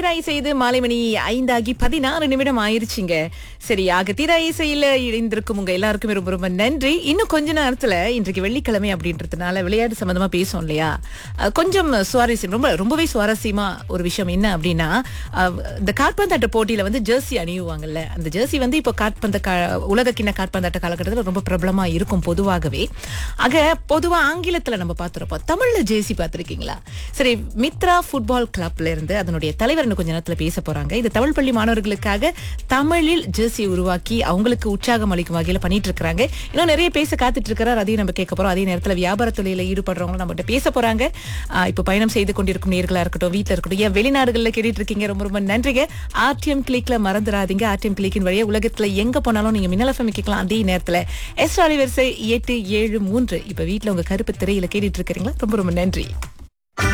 தீராய் செய்து மாலை மணி ஐந்தாகி பதினாறு நிமிடம் ஆயிருச்சுங்க சரி ஆக தீராய் செய்யல இணைந்திருக்கும் உங்க எல்லாருக்குமே ரொம்ப ரொம்ப நன்றி இன்னும் கொஞ்ச நேரத்துல இன்றைக்கு வெள்ளிக்கிழமை அப்படின்றதுனால விளையாட்டு சம்பந்தமா பேசும் இல்லையா அஹ், கொஞ்சம் சுவாரஸ்யம் ரொம்ப ரொம்பவே சுவாரஸ்யமா ஒரு விஷயம் என்ன அப்படின்னா அஹ், இந்த காற்பந்தாட்ட போட்டியில வந்து ஜெர்சி அணியுவாங்கல்ல அந்த ஜெர்சி வந்து இப்போ காற்பந்த கா- உலகக்கிண்ண காற்பந்தாட்ட காலகட்டத்தில் ரொம்ப பிரபலமா இருக்கும் பொதுவாகவே ஆக பொதுவா ஆங்கிலத்துல நம்ம பார்த்துருப்போம் தமிழ்ல ஜேசி பார்த்திருக்கீங்களா சரி மித்ரா ஃபுட்பால் கிளப்ல இருந்து அதனுடைய தலைவர் இன்னும் கொஞ்ச நேரத்துல பேச போறாங்க இது தமிழ் பள்ளி மாணவர்களுக்காக தமிழில் ஜேர்சி உருவாக்கி அவங்களுக்கு உற்சாகம் அளிக்கும் வகையில பண்ணிட்டு இருக்காங்க இன்னும் நிறைய பேச காத்துட்டு இருக்கிறார் அதையும் நம்ம கேட்க போறோம் அதே நேரத்துல வியாபார தொழில ஈடுபடுறவங்க நம்மகிட்ட பேச போறாங்க ஆஹ் இப்போ பயணம் செய்து கொண்டிருக்கும் நேர்களா இருக்கட்டும் வீட்டுல இருக்கட்டும் ஏன் வெளிநாடுகள்ல கேட்டுட்டு இருக்கீங்க ரொம்ப ரொம்ப நன்றிங்க ஆர்டிஎம் கிளிக்ல மறந்துடாதீங்க ஆர்டிஎம் கிளிக்கின் வழியா உலகத்துல எங்க போனாலும் நீங்க மின்னல் எஃப்எம் கேட்கலாம் அதே நேரத்துல எஸ் வரிசை எட்டு ஏழு மூன்று இப்ப வீட்டுல உங்க கருப்பு திரையில கேட்டுட்டு இருக்கிறீங்களா ரொம்ப ரொம்ப நன்றி